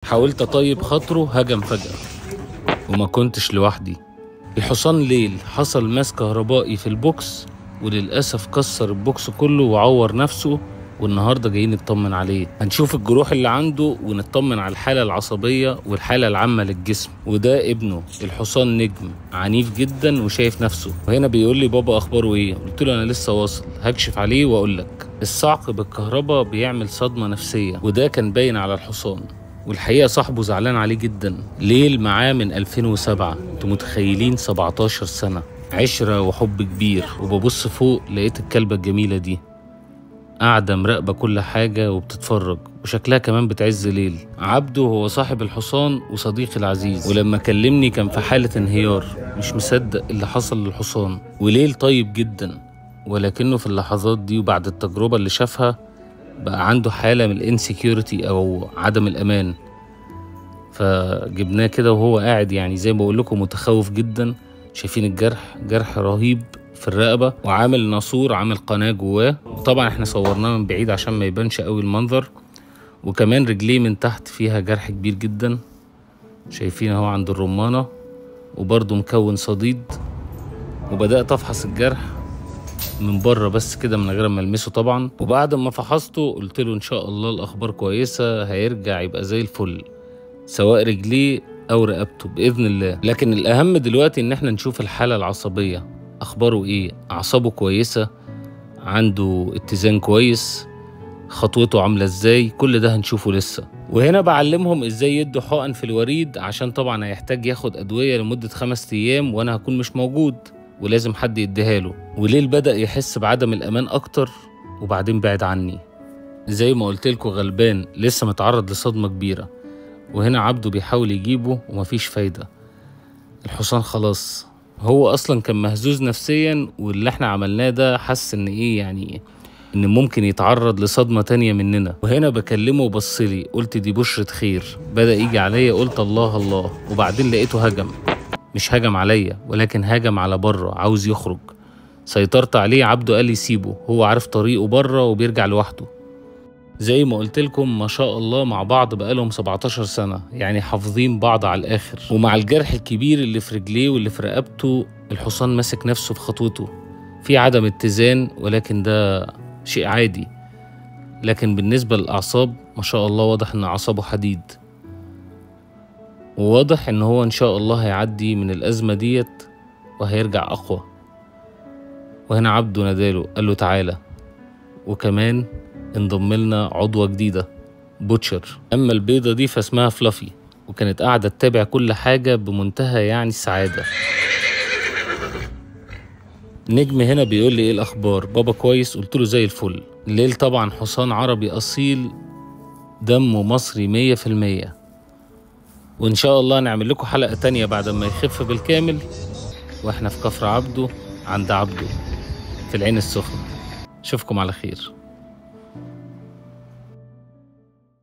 حاولت اطيب خاطره هجم فجأة وما كنتش لوحدي الحصان ليل حصل ماس كهربائي في البوكس وللأسف كسر البوكس كله وعور نفسه والنهارده جايين نطمن عليه هنشوف الجروح اللي عنده ونطمن على الحالة العصبية والحالة العامة للجسم وده ابنه الحصان نجم عنيف جدا وشايف نفسه وهنا بيقول لي بابا اخباره ايه قلت له انا لسه واصل هكشف عليه واقول لك الصعق بالكهرباء بيعمل صدمة نفسية وده كان باين على الحصان والحقيقة صاحبه زعلان عليه جدا ليل معاه من 2007 انتوا متخيلين 17 سنة عشرة وحب كبير وببص فوق لقيت الكلبة الجميلة دي قاعدة مراقبة كل حاجة وبتتفرج وشكلها كمان بتعز ليل عبده هو صاحب الحصان وصديقي العزيز ولما كلمني كان في حالة انهيار مش مصدق اللي حصل للحصان وليل طيب جدا ولكنه في اللحظات دي وبعد التجربة اللي شافها بقى عنده حالة من الانسكيورتي أو عدم الأمان فجبناه كده وهو قاعد يعني زي ما بقول لكم متخوف جدا شايفين الجرح جرح رهيب في الرقبة وعامل ناسور عامل قناة جواه وطبعا احنا صورناه من بعيد عشان ما يبانش قوي المنظر وكمان رجليه من تحت فيها جرح كبير جدا شايفين اهو عند الرمانة وبرضه مكون صديد وبدأت أفحص الجرح من بره بس كده من غير ما المسه طبعا وبعد ما فحصته قلت له ان شاء الله الاخبار كويسه هيرجع يبقى زي الفل سواء رجليه او رقبته باذن الله لكن الاهم دلوقتي ان احنا نشوف الحاله العصبيه اخباره ايه اعصابه كويسه عنده اتزان كويس خطوته عامله ازاي كل ده هنشوفه لسه وهنا بعلمهم ازاي يدوا حقن في الوريد عشان طبعا هيحتاج ياخد ادويه لمده خمس ايام وانا هكون مش موجود ولازم حد يديها له وليل بدأ يحس بعدم الأمان أكتر وبعدين بعد عني زي ما قلت لكم غلبان لسه متعرض لصدمة كبيرة وهنا عبده بيحاول يجيبه ومفيش فايدة الحصان خلاص هو أصلا كان مهزوز نفسيا واللي احنا عملناه ده حس إن إيه يعني إن ممكن يتعرض لصدمة تانية مننا وهنا بكلمه وبصلي قلت دي بشرة خير بدأ يجي عليا قلت الله الله وبعدين لقيته هجم مش هجم عليا ولكن هجم على بره عاوز يخرج سيطرت عليه عبده قال لي سيبه هو عارف طريقه بره وبيرجع لوحده زي ما قلت لكم ما شاء الله مع بعض بقالهم 17 سنة يعني حافظين بعض على الآخر ومع الجرح الكبير اللي في رجليه واللي في رقبته الحصان ماسك نفسه في خطوته في عدم اتزان ولكن ده شيء عادي لكن بالنسبة للأعصاب ما شاء الله واضح إن أعصابه حديد وواضح ان هو ان شاء الله هيعدي من الازمه ديت وهيرجع اقوى وهنا عبده ناداله قال له تعالى وكمان انضم لنا عضوه جديده بوتشر اما البيضه دي فاسمها فلافي وكانت قاعده تتابع كل حاجه بمنتهى يعني السعاده نجم هنا بيقول لي ايه الاخبار بابا كويس قلت له زي الفل الليل طبعا حصان عربي اصيل دمه مصري مية في المية وإن شاء الله نعمل لكم حلقة تانية بعد ما يخف بالكامل وإحنا في كفر عبده عند عبده في العين السخنة أشوفكم على خير